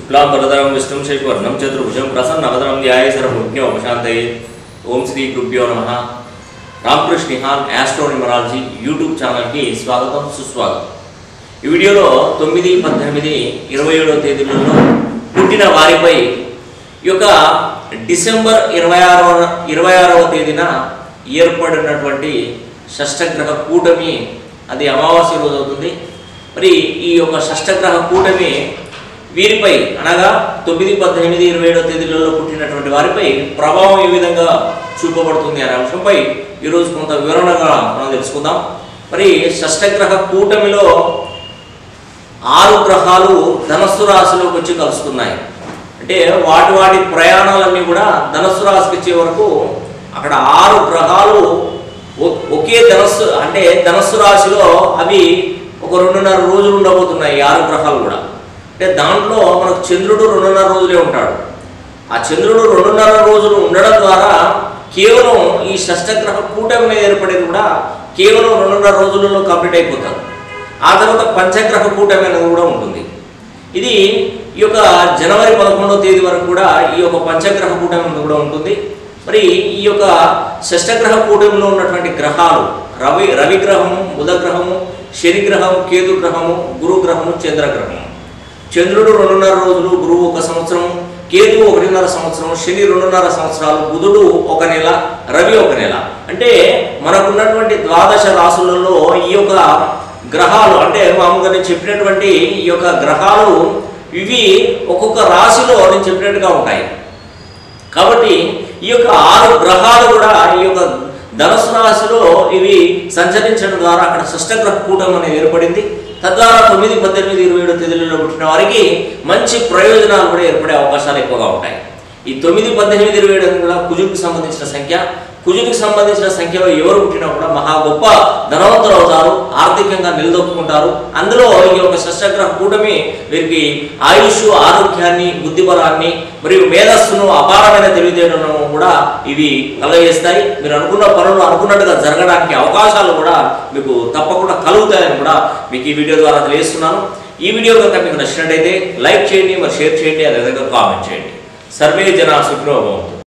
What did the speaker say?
శుక్లాంబరధరం విష్ణుం శైవర్ణం చతుర్భుజం ప్రసన్నవదనం ధ్యాయ సర్వజ్ఞోపశాంతయే ఓం శ్రీ గురుభ్యో నమ Ramakrishna Nihan astro numerology YouTube ఛానల్కి స్వాగతం సుస్వాగతం ఈ వీడియోలో తొమ్మిది పద్దెనిమిది ఇరవై ఏడవ తేదీలలో పుట్టిన వారిపై ఈ యొక్క డిసెంబర్ ఇరవై ఆరవ ఇరవై ఆరవ తేదీన ఏర్పడినటువంటి షష్టగ్రహ కూటమి అది అమావాస్య రోజు అవుతుంది మరి ఈ యొక్క షష్టగ్రహ కూటమి వీరిపై అనగా తొమ్మిది పద్దెనిమిది ఇరవై ఏడవ తేదీలలో పుట్టినటువంటి వారిపై ప్రభావం ఏ విధంగా చూపబడుతుంది అనే అంశంపై ఈరోజు కొంత వివరణగా మనం తెలుసుకుందాం మరి షష్టగ్రహ కూటమిలో ఆరు గ్రహాలు ధనస్సు రాశిలోకి వచ్చి కలుస్తున్నాయి అంటే వాటి వాటి ప్రయాణాలన్నీ కూడా ధనస్సు రాశికి వచ్చే వరకు అక్కడ ఆరు గ్రహాలు ఒ- ఒకే ధనస్సు అంటే ధనస్సు రాశిలో అవి ఒక రెండున్నర రోజులు ఉండబోతున్నాయి ఈ ఆరు గ్రహాలు కూడా అంటే దాంట్లో మనకు చంద్రుడు రెండున్నర రోజులే ఉంటాడు ఆ చంద్రుడు రెండున్నర రోజులు ఉండడం ద్వారా కేవలం ఈ షష్టగ్రహ కూటమి మీద ఏర్పడేది కూడా కేవలం రెండున్నర రోజులలో కంప్లీట్ అయిపోతారు ఆ తర్వాత పంచగ్రహ కూటమి అనేది కూడా ఉంటుంది ఇది ఈ యొక్క జనవరి పదకొండవ తేదీ వరకు కూడా ఈ యొక్క పంచగ్రహ కూటమి అనేది కూడా ఉంటుంది మరి ఈ యొక్క షష్టగ్రహ కూటమిలో ఉన్నటువంటి గ్రహాలు రవి రవి గ్రహము బుధ గ్రహము శని గ్రహం కేతు గ్రహము గురు గ్రహము చంద్రగ్రహము చంద్రుడు రెండున్నర రోజులు గురువు ఒక సంవత్సరం కేతు ఒకటిన్నర సంవత్సరం శని రెండున్నర సంవత్సరాలు బుధుడు ఒక నెల రవి ఒక నెల అంటే మనకున్నటువంటి ద్వాదశ రాసులలో ఈ యొక్క గ్రహాలు అంటే మామూలుగా నేను చెప్పినటువంటి ఈ యొక్క గ్రహాలు ఇవి ఒక్కొక్క రాశిలో నేను చెప్పినట్టుగా ఉంటాయి కాబట్టి ఈ యొక్క ఆరు గ్రహాలు కూడా ఈ యొక్క ధనుసు రాశిలో ఇవి సంచరించడం ద్వారా అక్కడ షష్టగ్రహ కూటమి అనేది ఏర్పడింది తద్వారా తొమ్మిది పద్దెనిమిది ఇరవై ఏడు తేదీలలో పుట్టిన వారికి మంచి ప్రయోజనాలు కూడా ఏర్పడే అవకాశాలు ఎక్కువగా ఉంటాయి ఈ తొమ్మిది పద్దెనిమిది ఇరవై ఏడు అనేది కూడా కుజుడికి సంబంధించిన సంఖ్య కుజుడికి సంబంధించిన సంఖ్యలో ఎవరు పుట్టినా కూడా మహా గొప్ప ధనవంతులు అవుతారు ఆర్థికంగా నిలదొక్కుంటారు అందులో ఈ యొక్క షష్టగ్రహ కూటమి వీరికి ఆయుష్ ఆరోగ్యాన్ని బుద్ధిబలాన్ని మరియు మేధస్సును అపారమైన తెలివితేటలను కూడా ఇవి కలగజేస్తాయి మీరు అనుకున్న పనులు అనుకున్నట్టుగా జరగడానికి అవకాశాలు కూడా మీకు తప్పకుండా కలుగుతాయని కూడా మీకు ఈ వీడియో ద్వారా తెలియజేస్తున్నాను ఈ వీడియో కనుక మీకు నచ్చినట్టయితే లైక్ చేయండి మరి షేర్ చేయండి అదేవిధంగా కామెంట్ చేయండి సర్వే జన సుఖినోభవంతు